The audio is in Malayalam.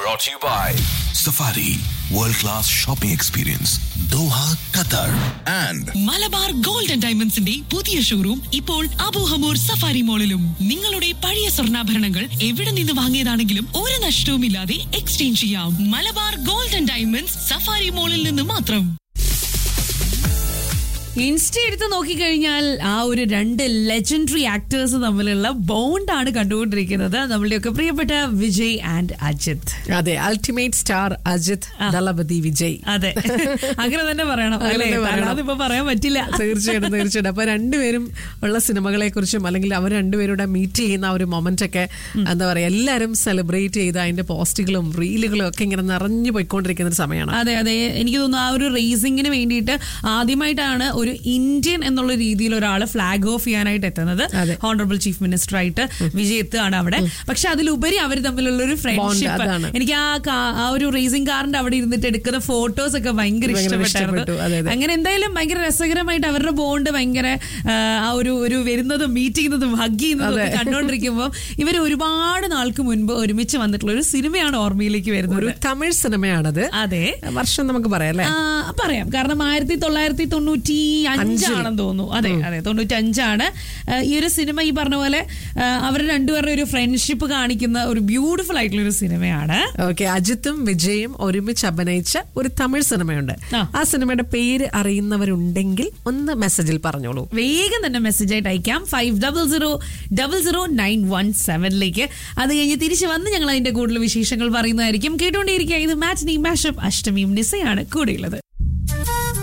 brought to you by Safari World Class Shopping Experience Doha, Qatar and Malabar gold and ഡയമണ്ട്സിന്റെ പുതിയ ഷോറൂം ഇപ്പോൾ അബൂഹമൂർ സഫാരി മോളിലും നിങ്ങളുടെ പഴയ സ്വർണ്ണാഭരണങ്ങൾ എവിടെ നിന്ന് വാങ്ങിയതാണെങ്കിലും ഒരു നഷ്ടവുമില്ലാതെ എക്സ്ചേഞ്ച് ചെയ്യാം Malabar gold and diamonds Safari മോളിൽ നിന്ന് മാത്രം ഇൻസ്റ്റ എടുത്ത് നോക്കിക്കഴിഞ്ഞാൽ ആ ഒരു രണ്ട് ലെജൻഡറി ആക്ടേഴ്സ് തമ്മിലുള്ള ബോണ്ടാണ് കണ്ടുകൊണ്ടിരിക്കുന്നത് നമ്മളുടെയൊക്കെ പ്രിയപ്പെട്ട വിജയ് ആൻഡ് അജിത് അതെ അൾട്ടിമേറ്റ് സ്റ്റാർ അജിത് ദളപതി വിജയ് അതെ അങ്ങനെ തന്നെ പറയണം അങ്ങനെ അല്ലേ തന്നെ പറയണം. അല്ലാതെ ഇപ്പൊ പറയാൻ പറ്റില്ല തീർച്ചയായിട്ടും തീർച്ചയായിട്ടും അപ്പൊ രണ്ടുപേരും ഉള്ള സിനിമകളെ കുറിച്ചും അല്ലെങ്കിൽ അവർ രണ്ടുപേരുടെ മീറ്റ് ചെയ്യുന്ന ആ ഒരു മൊമെന്റ് ഒക്കെ എന്താ പറയാ എല്ലാരും സെലിബ്രേറ്റ് ചെയ്ത് അതിന്റെ പോസ്റ്റുകളും റീലുകളും ഒക്കെ ഇങ്ങനെ നിറഞ്ഞു പോയിക്കൊണ്ടിരിക്കുന്ന ഒരു സമയമാണ് അതെ അതെ എനിക്ക് തോന്നുന്നു ആ ഒരു റേസിംഗിന് വേണ്ടിയിട്ട് ആദ്യമായിട്ടാണ് ഒരു ഇന്ത്യൻ എന്നുള്ള രീതിയിൽ ഒരാൾ ഫ്ലാഗ് ഓഫ് ചെയ്യാനായിട്ട് എത്തുന്നത് അതെ. ഹോണറബിൾ ചീഫ് മിനിസ്റ്റർ ആയിട്ട് വിജയ് എത്തുകയാണ് അവിടെ പക്ഷെ അതിലുപരി അവർ തമ്മിലുള്ള ഒരു ഫ്രണ്ട്ഷിപ്പ് അതാണ്. എനിക്ക് ആ കാ- ആ ഒരു റേസിംഗ് കാറിന്റെ അവിടെ ഇരുന്നിട്ട് എടുക്കുന്ന ഫോട്ടോസ് ഒക്കെ ഭയങ്കര ഭയങ്കര ഇഷ്ടപ്പെട്ടായിരുന്നു ഇഷ്ടപ്പെട്ടു. അതെ, അതെ. അങ്ങനെ എന്തായാലും ഭയങ്കര രസകരമായിട്ട് അവരുടെ ബോണ്ട് ഭയങ്കര ആ, ആ ഒരു ഒരു വരുന്നതും മീറ്റ് ചെയ്യുന്നതും ഹഗ് ചെയ്യുന്നതും ഒക്കെ അതെ. കണ്ടുകൊണ്ടിരിക്കുമ്പോൾ ഇവർ ഒരുപാട് നാൾക്ക് മുൻപ് ഒരുമിച്ച് വന്നിട്ടുള്ള ഒരു സിനിമയാണ് ഓർമ്മയിലേക്ക് വരുന്നത് ഒരു തമിഴ് സിനിമയാണത് അതെ വർഷം നമുക്ക് പറയാം അല്ലേ ആ, പറയാം കാരണം ആയിരത്തി തൊള്ളായിരത്തി തൊണ്ണൂറ്റി അഞ്ചാണെന്ന് തോന്നുന്നു അതെ അതെ തൊണ്ണൂറ്റി അഞ്ചാണ് ഈ ഒരു സിനിമ ഈ പറഞ്ഞ പോലെ ആ, അവർ രണ്ടുപേരുടെ ഒരു ഫ്രണ്ട്ഷിപ്പ് കാണിക്കുന്ന ഒരു ബ്യൂട്ടിഫുൾ ആയിട്ടുള്ള ഒരു സിനിമയാണ് ഓക്കെ അജിത്തും വിജയും ഒരുമിച്ച് അഭിനയിച്ച ഒരു തമിഴ് സിനിമയുണ്ട് ആ. ആ സിനിമയുടെ പേര് അറിയുന്നവരുണ്ടെങ്കിൽ ഒന്ന് മെസ്സേജിൽ പറഞ്ഞോളൂ വേഗം തന്നെ മെസ്സേജ് ആയിട്ട് അയക്കാം five double zero double zero nine one സെവനിലേക്ക് അത് കഴിഞ്ഞ് തിരിച്ച് വന്ന് ഞങ്ങൾ അതിന്റെ കൂടുതൽ വിശേഷങ്ങൾ പറയുന്നതായിരിക്കും കേട്ടുകൊണ്ടേയിരിക്കുക ഇത് മാറ്റിനി മാഷപ്പ് അഷ്ടമിയും നിസയാണ് കൂടെയുള്ളത്